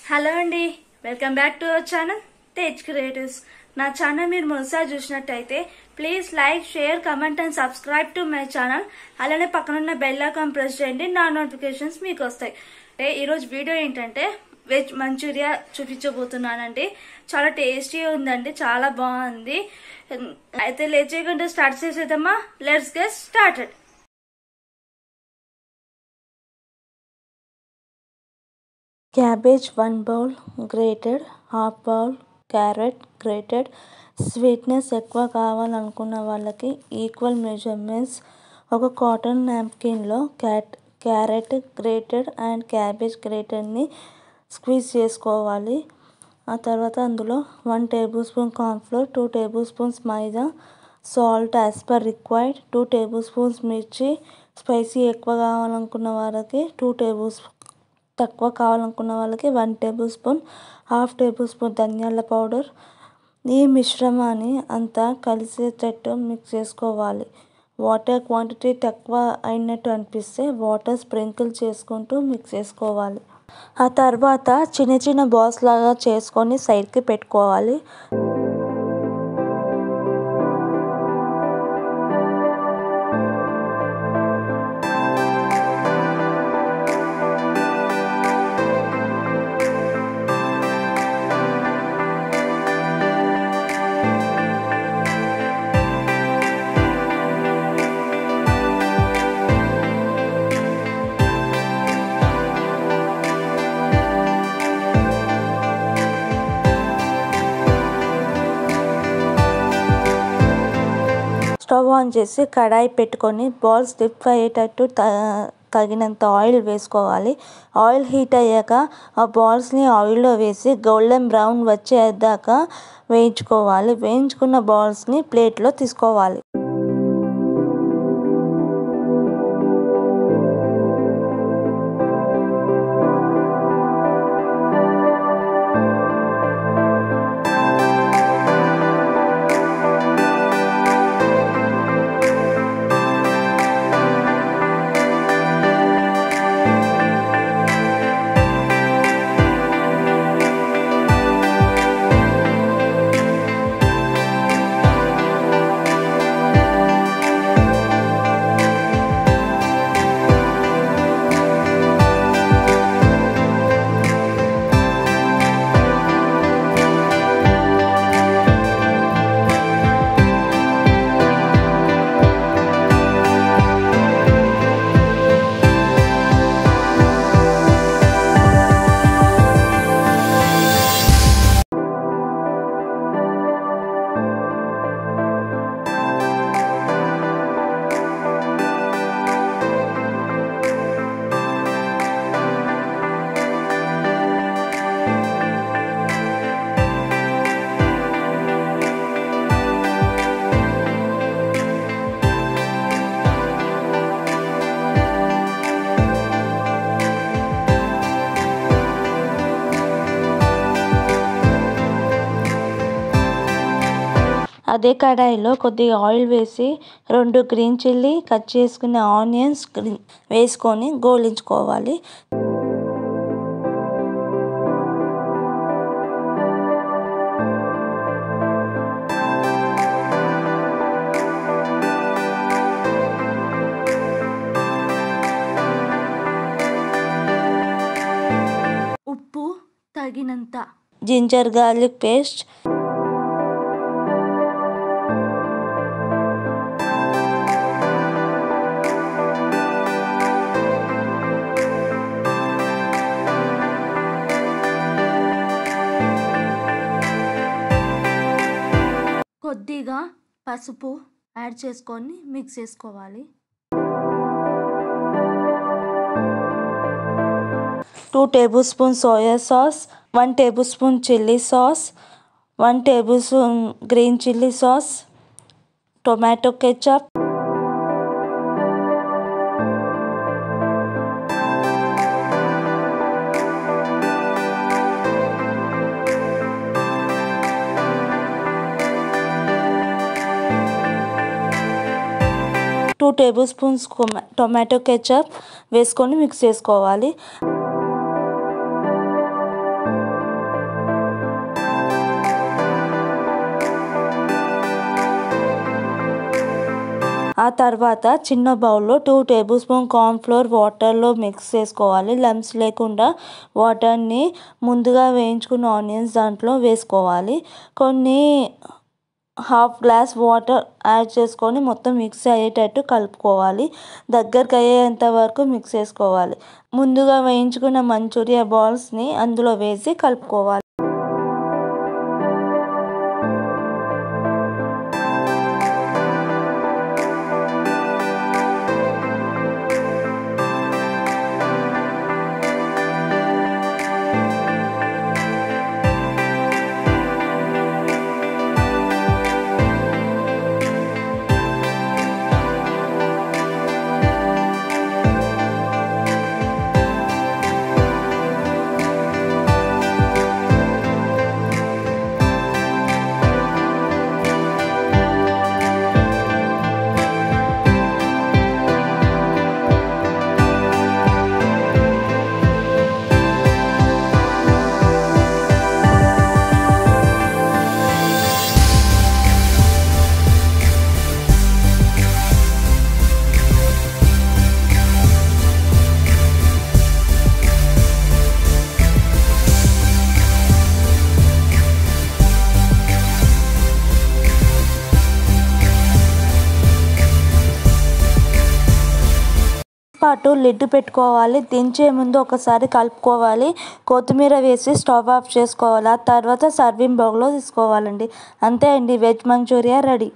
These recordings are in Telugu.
హలో అండి welcome back to our channel Tej creatives నా ఛానల్ మీరు మొదటిసారి చూసినట్టయితే please like share comment and subscribe to my channel అలానే పక్కనున్న బెల్ ఐకాన్ ప్రెస్ చేయండి నా నోటిఫికేషన్స్ మీకు వస్తాయి అంటే ఈరోజు వీడియో ఏంటంటే వెజ్ మంచూరియా చూపించబోతున్నానండి చాలా టేస్టీ ఉందండి చాలా బాగుంది అయితే లేట్ చేయకుండా స్టార్ట్ చేసేద్దామా let's get started cabbage one bowl grated half bowl carrot grated sweetness ఎక్కువ కావాలనుకున్న వాళ్ళకి ఈక్వల్ మెజర్మెంట్స్ ఒక కాటన్ నాప్కిన్లో cat carrot grated and cabbage గ్రేటెడ్ని స్క్వీజ్ చేసుకోవాలి ఆ తర్వాత అందులో one tablespoon cornflour two tablespoons maida salt as per required two tablespoons mirchi spicy ఎక్కువ కావాలనుకున్న వాళ్ళకి టూ టేబుల్ స్పూన్ తక్కువ కావాలనుకున్న వాళ్ళకి one tablespoon half tablespoon ధనియాల పౌడర్ ఈ మిశ్రమాన్ని అంతా కలిసేటట్టు మిక్స్ చేసుకోవాలి వాటర్ క్వాంటిటీ తక్కువ అయినట్టు అనిపిస్తే వాటర్ స్ప్రింకిల్ చేసుకుంటూ మిక్స్ చేసుకోవాలి ఆ తర్వాత చిన్న చిన్న బాల్స్ లాగా చేసుకొని సైడ్కి పెట్టుకోవాలి స్టవ్ ఆన్ చేసి కడాయి పెట్టుకొని బాల్స్ డిప్ అయ్యేటట్టు తగినంత ఆయిల్ వేసుకోవాలి ఆయిల్ హీట్ అయ్యాక ఆ బాల్స్ని ఆయిల్లో వేసి గోల్డెన్ బ్రౌన్ వచ్చేదాకా వేయించుకోవాలి వేయించుకున్న బాల్స్ని ప్లేట్లో తీసుకోవాలి అదే కడాయిలో కొద్దిగా ఆయిల్ వేసి రెండు గ్రీన్ చిల్లీ కట్ చేసుకున్న ఆనియన్స్ వేసుకొని గోలించుకోవాలి ఉప్పు తగినంత జింజర్ గార్లిక్ పేస్ట్ కొద్దిగా పసుపు యాడ్ చేసుకొని మిక్స్ చేసుకోవాలి two tablespoon soya sauce one tablespoon chilli sauce one tablespoon green chilli sauce tomato ketchup two tablespoons tomato ketchup వేసుకొని మిక్స్ చేసుకోవాలి ఆ తర్వాత చిన్న బౌల్లో టూ టేబుల్ స్పూన్ కార్న్ఫ్లోర్ వాటర్లో మిక్స్ చేసుకోవాలి లమ్స్ లేకుండా వాటర్ని ముందుగా వేయించుకున్న ఆనియన్స్ దాంట్లో వేసుకోవాలి కొన్ని హాఫ్ గ్లాస్ వాటర్ యాడ్ చేసుకొని మొత్తం మిక్స్ అయ్యేటట్టు కలుపుకోవాలి దగ్గరకు అయ్యేంత వరకు మిక్స్ చేసుకోవాలి ముందుగా వేయించుకున్న మంచూరియా బాల్స్ని అందులో వేసి కలుపుకోవాలి పాటు లిడ్ పెట్టుకోవాలి దించే ముందు ఒకసారి కలుపుకోవాలి కొత్తిమీర వేసి స్టవ్ ఆఫ్ చేసుకోవాలి ఆ తర్వాత సర్వింగ్ బౌల్లో తీసుకోవాలండి అంతే అండి veg manchuria ready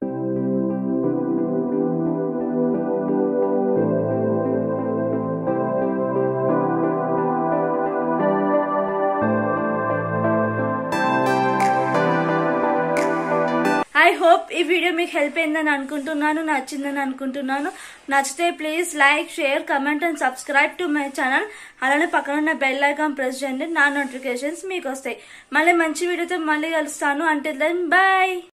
I hope ఈ వీడియో మీకు హెల్ప్ అయిందని అనుకుంటున్నాను నచ్చిందని అనుకుంటున్నాను నచ్చితే please like share comment and subscribe to my channel అలానే పక్కన ఉన్న బెల్ ఐకాన్ ప్రెస్ చేయండి నా నోటిఫికేషన్స్ మీకు వస్తాయి మళ్ళీ మంచి వీడియోతో మళ్ళీ కలుస్తాను అంటే దెన్ బాయ్